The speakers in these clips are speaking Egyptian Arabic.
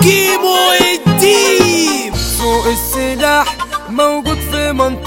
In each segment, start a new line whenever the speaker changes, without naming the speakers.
كيمو الديب
سوق السلاح موجود في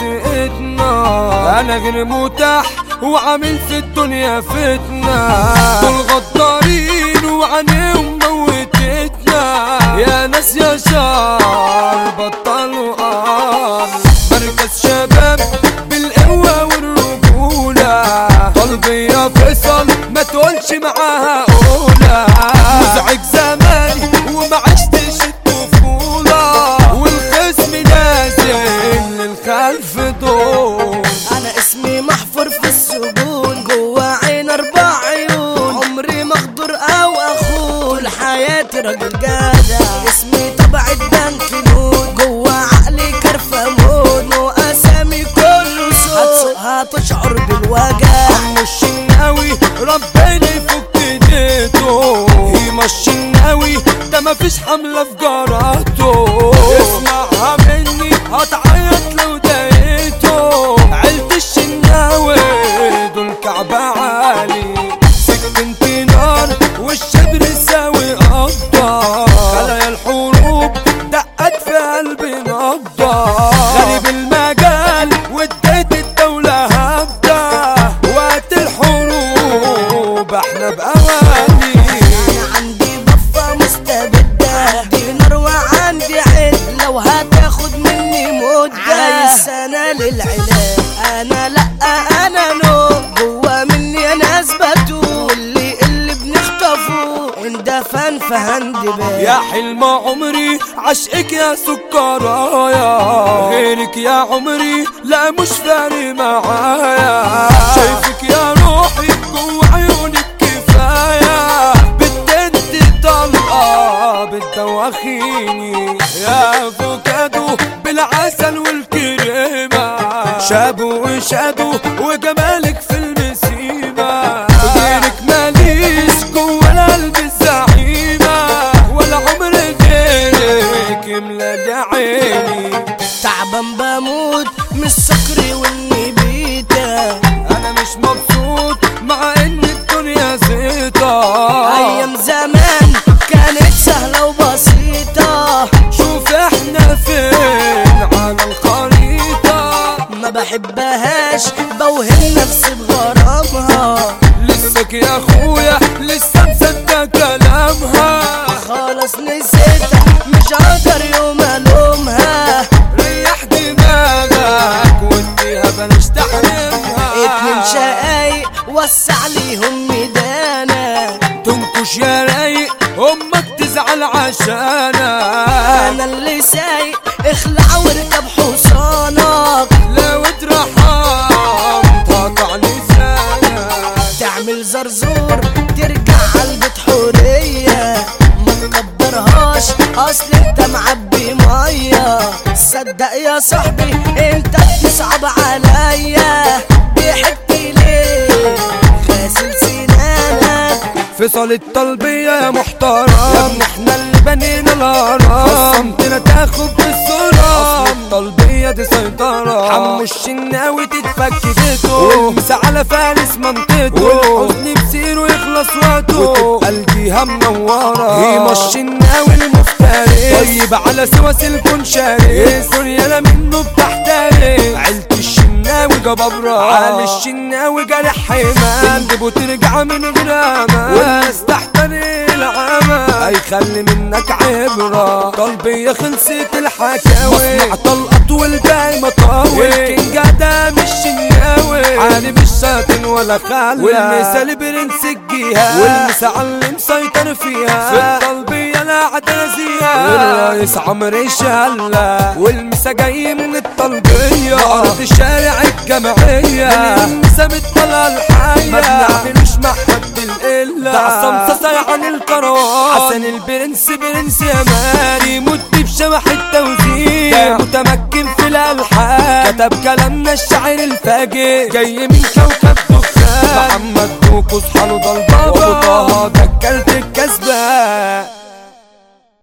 منطقتنا انا غير متاح وعامل في الدنيا فتنة دول غدارين وعينيهم موتتنا يا ناس يا شعر بطلوا قار مركز شباب بالقوة والرجولة قلبي يا فيصل ما تقولش معاها أولى مزعج زماني وما عشتش الطفولة والخصم نازل للخلف دول
انا اسمي محفور في السجون جوا عين اربع عيون عمري ما اخضر او اخون حياتي راجل جدع اسمي طبع البنك نون جوا عقلي كرفمون واسامي كله صوت هتشعر بالوجع
عمو الشناوي ربنا يفك ايديته هيما الشناوي ده مفيش حملة في جراته اسمعها مني هتعيط لو ضايقته عيلة الشناوي دول كعبة عالي سكنتي نار والشبر ساوي قبضة خلايا الحروب دقت في قلبي نبضة غريب المجال واديت الدولة هبدة وقت الحروب احنا بأواني
انا عندي بفة مستبدة عندي نار وعندي عد لو هتاخد مني مدة عايز سنة للعلاج انا لا انا نو جوا مني انا اثبته اللي اللي بنخطفه اندفن فهندبال
يا حلم عمري عشقك يا سكرايا غيرك يا عمري لا مش فارق معايا شايفك يا روحي جوا عيونك كفاية بتدي طلقة بتدوخيني يا افوكادو بالعسل والكريمة شابو وشادو وجمالك في المسيمة غيرك ماليش جوا القلب الزعيمة ولا عمر غيرك يملى عيني
تعبان بموت من السكر والنبيتة
انا مش مبسوط مع ان الدنيا زيطة
ايام زمان كانت سهلة وبسيطة
شوف احنا فين على الخريطة
ما بحبهاش بوهم نفسي بغرامها
لسك يا اخويا لسه مصدق كلامها
خلاص نسيتها مش هقدر يوم الومها
ريح دماغك واديها بلاش تحرمها
اتنين شقايق وسع ليهم ميدانا
تنكش يا رايق امك تزعل عشانا
انا اللي سايق اخلع واركب حصانك
لو اترحم تقطع لسانك
تعمل زرزور ترجع عالبيت حورية ما تكبرهاش اصل انت معبي مية صدق يا صاحبي انت بتصعب عليا ضحكت ليه غاسل سنانك
فصل الطلبية يا محترم يا ابن احنا اللي بنينا الهرم خصمتنا تاخد بالصورة اصل الطلبية دي سيطرة حمو الشناوي تتفك بيته والمس على فارس منطقته والحزن بسيره يخلص وقته وتبقى الجهة منورة هيما الشناوي المفترس طيب على سواس الكون شارس دنيا منه بتحترس عيلة الشناوي جبابرة على الشناوي جرح حمام تندب وترجع من غير امان والناس تحتري العمى هيخلي منك عبرة طلبية خلصت الحكاوي مصنع طلقت والباقي مطاوي الكينج ده مش شناوي عالي مش ساتن ولا خلا والمثال برنس الجهة والمسعى مسيطر فيها في الطلبية لا عدازية والرئيس عمرو شلة والمسا جاي من الطلبية أرض شارع الجمعية المسا متطلع الحية ما بنعملوش مع حد القلة ده عصام صاصا عن الكروان حسن البرنس برنس يا مالي مت بشبح التوزيع ده متمكن في الألحان كتب كلامنا الشاعر الفاجر جاي من كوكب دخان محمد دوكو صحاله ضلبابة وابو طه ده الكلب الكسبان